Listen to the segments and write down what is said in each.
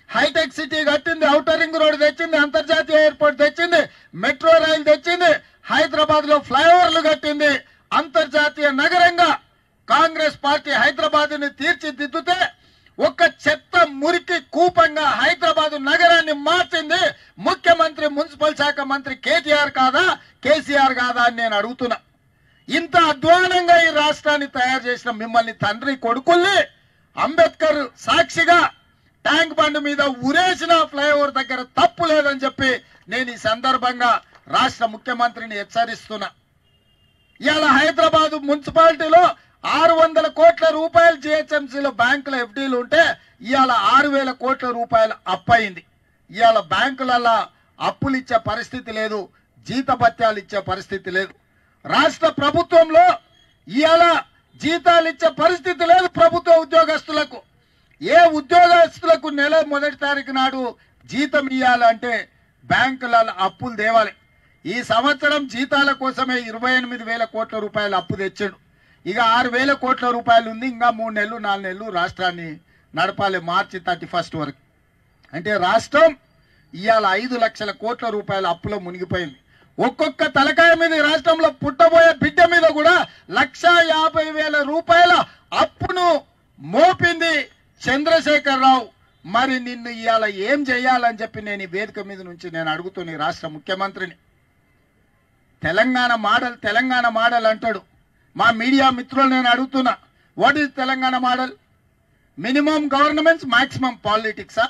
hitech city కట్టింది outer ring road తెచ్చింది అంతర్జాతీయ ఎయిర్పోర్ట్ తెచ్చింది మెట్రో రైలు తెచ్చింది హైదరాబాద్ లో ఫ్లైఓవర్లు కట్టింది అంతర్జాతీయ నగరంగా కాంగ్రెస్ పార్టీ హైదరాబాద్ ని తీర్చిదిద్దుతే ఒక్క చెత్త మురికి కూపంగా హైదరాబాద్ నగరాన్ని మార్చింది ముఖ్యమంత్రి మున్సిపల్ శాఖ మంత్రి కేటీఆర్ కాదా కేసీఆర్ కాదా అని నేను అడుగుతున్నా ఇంత అధ్వానంగా ఈ రాష్ట్రాన్ని తయారు చేసిన మిమ్మల్ని తండ్రి కొడుకుల్ని అంబేద్కర్ సాక్షిగా ట్యాంక్ బండ్ మీద ఉరేసిన ఫ్లైఓవర్ దగ్గర తప్పు లేదని చెప్పి నేను ఈ సందర్భంగా రాష్ట్ర ముఖ్యమంత్రిని హెచ్చరిస్తున్నా ఇవాళ హైదరాబాద్ మున్సిపాలిటీలో ఆరు వందల కోట్ల రూపాయలు జిహెచ్ఎంసీలో బ్యాంకుల ఎఫ్డీలు ఉంటే ఇవాళ ఆరు వేల కోట్ల రూపాయలు అప్పయింది ఇవాళ బ్యాంకులలో అప్పులు ఇచ్చే పరిస్థితి లేదు జీతభత్యాలు ఇచ్చే పరిస్థితి లేదు రాష్ట్ర ప్రభుత్వంలో ఇవాళ జీతాలు ఇచ్చే పరిస్థితి లేదు ప్రభుత్వ ఉద్యోగస్తులకు ఏ ఉద్యోగస్తులకు నెల మొదటి తారీఖు నాడు జీతం ఇవ్వాలంటే బ్యాంకులలో అప్పులు తేవాలి ఈ సంవత్సరం జీతాల కోసమే ఇరవై ఎనిమిది వేల కోట్ల రూపాయలు అప్పు తెచ్చాడు ఇక ఆరు వేల కోట్ల రూపాయలు ఉంది ఇంకా మూడు నెలలు నాలుగు నెలలు రాష్ట్రాన్ని నడపాలి మార్చి థర్టీ ఫస్ట్ వరకు అంటే రాష్ట్రం ఇవాళ ఐదు లక్షల కోట్ల రూపాయల అప్పులో మునిగిపోయింది ఒక్కొక్క తలకాయ మీద ఈ రాష్ట్రంలో పుట్టబోయే బిడ్డ మీద కూడా లక్ష యాభై వేల రూపాయల అప్పును మోపింది చంద్రశేఖరరావు మరి నిన్ను ఇవాళ ఏం చేయాలని చెప్పి నేను ఈ వేదిక మీద నుంచి నేను అడుగుతున్నా ఈ రాష్ట్ర ముఖ్యమంత్రిని తెలంగాణ మోడల్ తెలంగాణ మోడల్ అంటాడు మా మీడియా మిత్రులు నేను అడుగుతున్నా what is Telangana model minimum governments maximum పాలిటిక్సా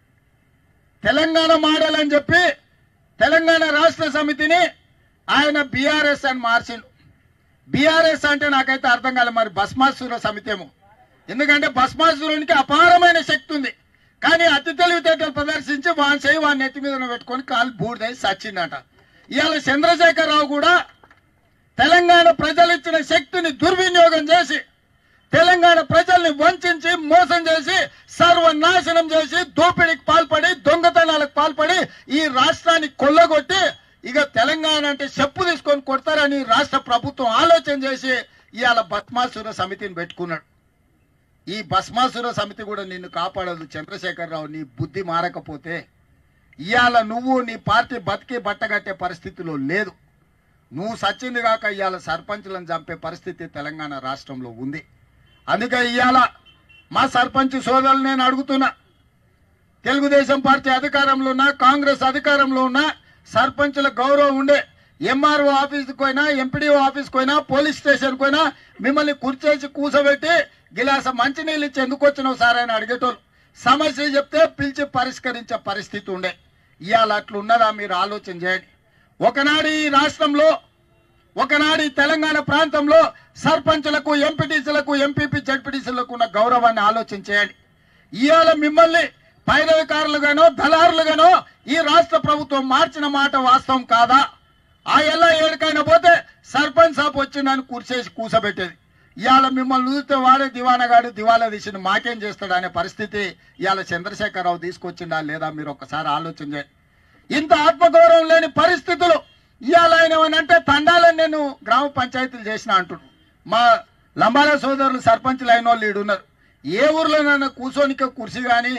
తెలంగాణ మోడల్ అని చెప్పి తెలంగాణ రాష్ట్ర సమితిని ఆయన బీఆర్ఎస్ అని మార్చిండు బీఆర్ఎస్ అంటే నాకైతే అర్థం కాలేదు మరి భస్మాసుర సమితి ఏమో ఎందుకంటే భస్మాసురునికి అపారమైన శక్తి ఉంది కానీ అతి తెలివితేటలు ప్రదర్శించి వాని చేయి వాని నెత్తి మీద పెట్టుకొని కాలు బూడిదై సచ్చిండట ఇవాళ చంద్రశేఖరరావు కూడా తెలంగాణ ప్రజలు ఇచ్చిన శక్తిని దుర్వినియోగం చేసి తెలంగాణ ప్రజల్ని వంచి మోసం చేసి సర్వనాశనం చేసి దోపిడీకి పాల్పడి దొంగతనాలకు పాల్పడి ఈ రాష్ట్రాన్ని కొల్లగొట్టి ఇక తెలంగాణ అంటే చెప్పు తీసుకొని కొడతారని రాష్ట్ర ప్రభుత్వం ఆలోచన చేసి ఇవాళ భస్మాసుర సమితిని పెట్టుకున్నాడు ఈ భస్మాసుర సమితి కూడా నిన్ను కాపాడదు చంద్రశేఖరరావు నీ బుద్ధి మారకపోతే ఇవాళ నువ్వు నీ పార్టీ బతికి బట్టగట్టే పరిస్థితిలో లేదు నువ్వు సచ్చింది కాక ఇవాళ సర్పంచులను చంపే పరిస్థితి తెలంగాణ రాష్ట్రంలో ఉంది అందుకే ఇవాళ మా సర్పంచ్ సోదరులు నేను అడుగుతున్నా తెలుగుదేశం పార్టీ అధికారంలో ఉన్నా కాంగ్రెస్ అధికారంలో ఉన్నా సర్పంచుల గౌరవం ఉండే ఎంఆర్ఓ ఆఫీస్కి పోయినా ఎంపీడీఓ ఆఫీస్కి పోయినా పోలీస్ స్టేషన్కి పోయినా మిమ్మల్ని కుర్చేసి కూసబెట్టి గిలాస మంచినీళ్ళు ఇచ్చి ఎందుకు వచ్చినావు సార్ అని అడిగేటోళ్ళు సమస్య చెప్తే పిలిచి పరిష్కరించే పరిస్థితి ఉండే ఇవాళ అట్లున్నదా మీరు ఆలోచన చేయండి ఒకనాడు ఈ రాష్ట్రంలో ఒకనాడు ఈ తెలంగాణ ప్రాంతంలో సర్పంచులకు ఎంపీటీసీలకు ఎంపీపీ జడ్పీటీసీలకు ఉన్న గౌరవాన్ని ఆలోచన చేయండి ఇవాళ మిమ్మల్ని పైరవికారులుగానో దళారులుగానో ఈ రాష్ట్ర ప్రభుత్వం మార్చిన మాట వాస్తవం కాదా ఆ ఎల్లా ఏడుకైనా పోతే సర్పంచ్ సాప్ వచ్చిందని కూర్చేసి కూసబెట్టేది ఇవాళ మిమ్మల్ని చూస్తే వాడే దివానగాడు దివాలా తీసిన మాకేం చేస్తాడు అనే పరిస్థితి ఇవాళ చంద్రశేఖరరావు తీసుకొచ్చిందా లేదా మీరు ఒక్కసారి ఆలోచన చేయండి ఇంత ఆత్మగౌరవం లేని పరిస్థితులు ఇవాళ ఆయన ఏమనంటే తండాలని నేను గ్రామ పంచాయతీలు చేసిన అంటుడు మా లంబాల సోదరులు సర్పంచులు అయిన వాళ్ళు ఈడు ఉన్నారు ఏ ఊర్లోనైనా కూర్చోనిక కుర్చీ కానీ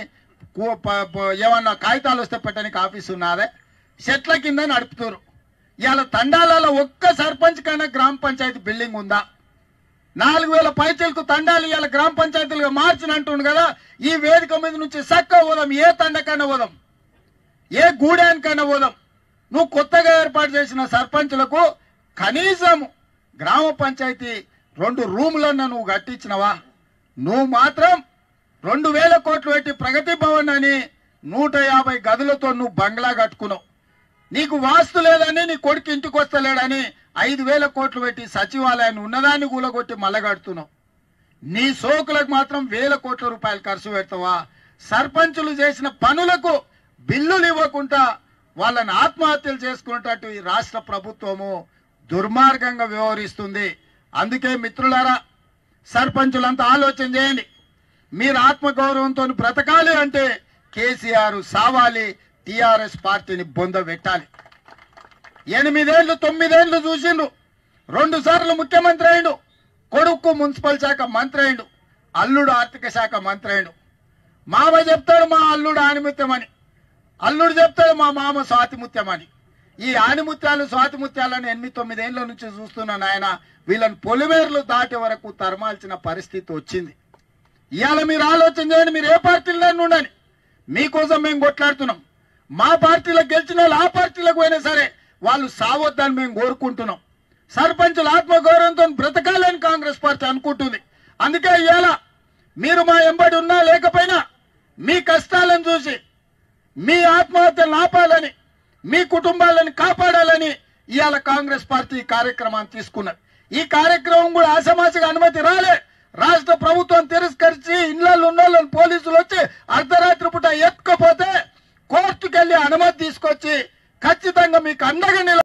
ఏమన్నా కాగితాలు వస్తే పెట్టడానికి ఆఫీస్ ఉన్నదే చెట్ల కింద నడుపుతారు ఇవాళ తండాలలో ఒక్క సర్పంచ్ కన్నా గ్రామ పంచాయతీ బిల్డింగ్ ఉందా నాలుగు వేల పైచలకు తండాలు ఇవాళ గ్రామ పంచాయతీలుగా మార్చిన అంటుండు కదా ఈ వేదిక మీద నుంచి చక్క పోదాం ఏ తండకన్నా పోదాం ఏ గూడానికైనా పోదాం నువ్వు కొత్తగా ఏర్పాటు చేసిన సర్పంచులకు కనీసం గ్రామ పంచాయతీ రెండు రూములన్నా నువ్వు కట్టించినవా నువ్వు మాత్రం రెండు వేల కోట్లు పెట్టి ప్రగతి భవన్ అని నూట యాభై గదులతో నువ్వు బంగ్లా కట్టుకున్నావు నీకు వాస్తు లేదని నీ కొడుకు ఇంటికి వస్తలేడని ఐదు వేల కోట్లు పెట్టి సచివాలయాన్ని ఉన్నదాన్ని కూలగొట్టి మల్లగడుతున్నావు నీ సోకులకు మాత్రం వేల కోట్ల రూపాయలు ఖర్చు పెడతావా సర్పంచులు చేసిన పనులకు బిల్లులు ఇవ్వకుండా వాళ్ళని ఆత్మహత్యలు చేసుకునేటట్టు ఈ రాష్ట్ర ప్రభుత్వము దుర్మార్గంగా వ్యవహరిస్తుంది అందుకే మిత్రులారా సర్పంచులంతా ఆలోచన చేయండి మీరు ఆత్మగౌరవంతో బ్రతకాలి అంటే కేసీఆర్ సావాలి టిఆర్ఎస్ పార్టీని బొంద పెట్టాలి ఎనిమిదేళ్లు తొమ్మిదేళ్లు చూసిండ్రు రెండు సార్లు ముఖ్యమంత్రి అయిండు కొడుకు మున్సిపల్ శాఖ మంత్రి అయిండు అల్లుడు ఆర్థిక శాఖ మంత్రి అయిండు మామ చెప్తాడు మా అల్లుడు ఆనిముత్యమని అల్లుడు చెప్తాడు మా మామ స్వాతిముత్యమని ఈ ఆనిముత్యాలు స్వాతిముత్యాలను ఎనిమిది తొమ్మిదేళ్ల నుంచి చూస్తున్న నాయన వీళ్ళని పొలిమేర్లు దాటే వరకు తరమాల్సిన పరిస్థితి వచ్చింది ఇవాళ మీరు ఆలోచన చేయండి మీరు ఏ పార్టీలో ఉండండి మీకోసం మేము కొట్లాడుతున్నాం మా పార్టీలో గెలిచిన వాళ్ళు ఆ పార్టీలకు పోయినా సరే వాళ్ళు సావొద్దని మేము కోరుకుంటున్నాం సర్పంచుల ఆత్మగౌరవంతో బ్రతకాలని కాంగ్రెస్ పార్టీ అనుకుంటుంది అందుకే ఇవాళ మీరు మా ఎంబడి ఉన్నా లేకపోయినా మీ కష్టాలను చూసి మీ ఆత్మహత్యలను ఆపాలని మీ కుటుంబాలను కాపాడాలని ఇవాళ కాంగ్రెస్ పార్టీ ఈ కార్యక్రమాన్ని తీసుకున్నది ఈ కార్యక్రమం కూడా ఆసమాసిక అనుమతి రాలే రాష్ట్ర ప్రభుత్వం తిరస్కరించి ఇళ్లలో ఉన్న వాళ్ళని పోలీసులు వచ్చి అర్ధరాత్రి పూట ఎత్తుకపోతే కోర్టుకెళ్లి అనుమతి తీసుకొచ్చి ఖచ్చితంగా మీకు అండగా నిల